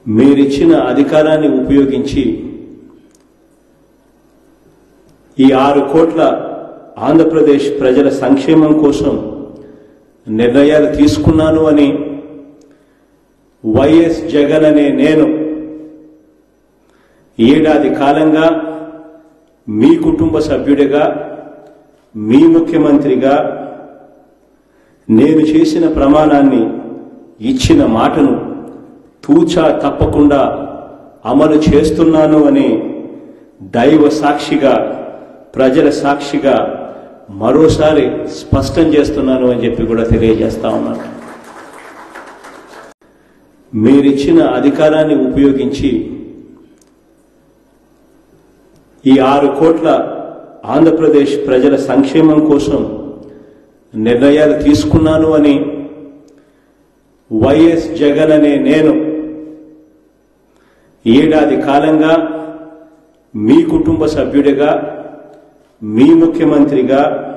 మీరిచ్చిన అధికారాన్ని ఉపయోగించి ఈ ఆరు కోట్ల ఆంధ్రప్రదేశ్ ప్రజల సంక్షేమం కోసం నిర్ణయాలు తీసుకున్నాను అని వైఎస్ జగన్ అనే నేను ఏడాది కాలంగా మీ కుటుంబ సభ్యుడిగా మీ ముఖ్యమంత్రిగా నేను చేసిన ప్రమాణాన్ని ఇచ్చిన మాటను తూచా తప్పకుండా అమలు చేస్తున్నాను అని దైవ సాక్షిగా ప్రజల సాక్షిగా మరోసారి స్పష్టం చేస్తున్నాను అని చెప్పి కూడా తెలియజేస్తా ఉన్నాను మీరిచ్చిన అధికారాన్ని ఉపయోగించి ఈ ఆరు కోట్ల ఆంధ్రప్రదేశ్ ప్రజల సంక్షేమం కోసం నిర్ణయాలు తీసుకున్నాను అని వైఎస్ జగన్ అనే నేను ఏడాది కాలంగా మీ కుటుంబ సభ్యుడిగా మీ ముఖ్యమంత్రిగా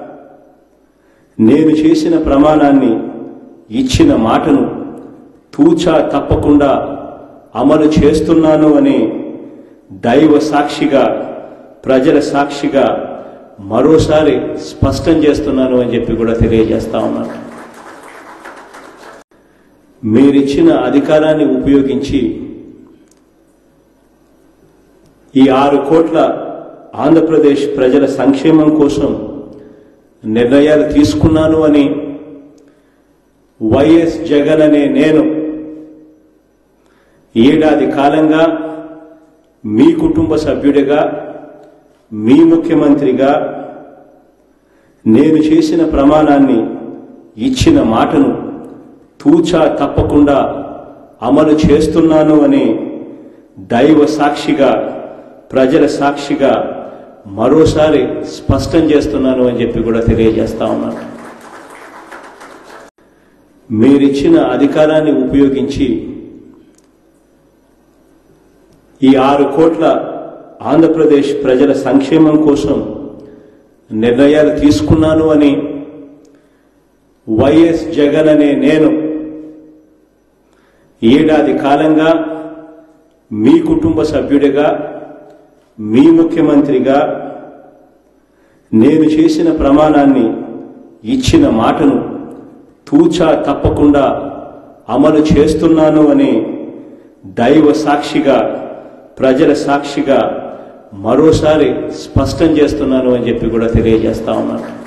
నేను చేసిన ప్రమాణాన్ని ఇచ్చిన మాటను తూచా తప్పకుండా అమలు చేస్తున్నాను అని దైవ సాక్షిగా ప్రజల సాక్షిగా మరోసారి స్పష్టం చేస్తున్నాను అని చెప్పి కూడా తెలియజేస్తా ఉన్నాను మీరిచ్చిన అధికారాన్ని ఉపయోగించి ఈ ఆరు కోట్ల ఆంధ్రప్రదేశ్ ప్రజల సంక్షేమం కోసం నిర్ణయాలు తీసుకున్నాను అని వైఎస్ జగన్ అనే నేను ఏడాది కాలంగా మీ కుటుంబ సభ్యుడిగా మీ ముఖ్యమంత్రిగా నేను చేసిన ప్రమాణాన్ని ఇచ్చిన మాటను తూచా తప్పకుండా అమలు చేస్తున్నాను అని దైవ సాక్షిగా ప్రజల సాక్షిగా మరోసారి స్పష్టం చేస్తున్నాను అని చెప్పి కూడా తెలియజేస్తా ఉన్నాను మీరిచ్చిన అధికారాన్ని ఉపయోగించి ఈ ఆరు కోట్ల ఆంధ్రప్రదేశ్ ప్రజల సంక్షేమం కోసం నిర్ణయాలు తీసుకున్నాను అని వైఎస్ జగన్ అనే నేను ఏడాది కాలంగా మీ కుటుంబ సభ్యుడిగా మీ ముఖ్యమంత్రిగా నేను చేసిన ప్రమాణాన్ని ఇచ్చిన మాటను తూచా తప్పకుండా అమలు చేస్తున్నాను అని దైవ సాక్షిగా ప్రజల సాక్షిగా మరోసారి స్పష్టం చేస్తున్నాను అని చెప్పి కూడా తెలియజేస్తా ఉన్నాను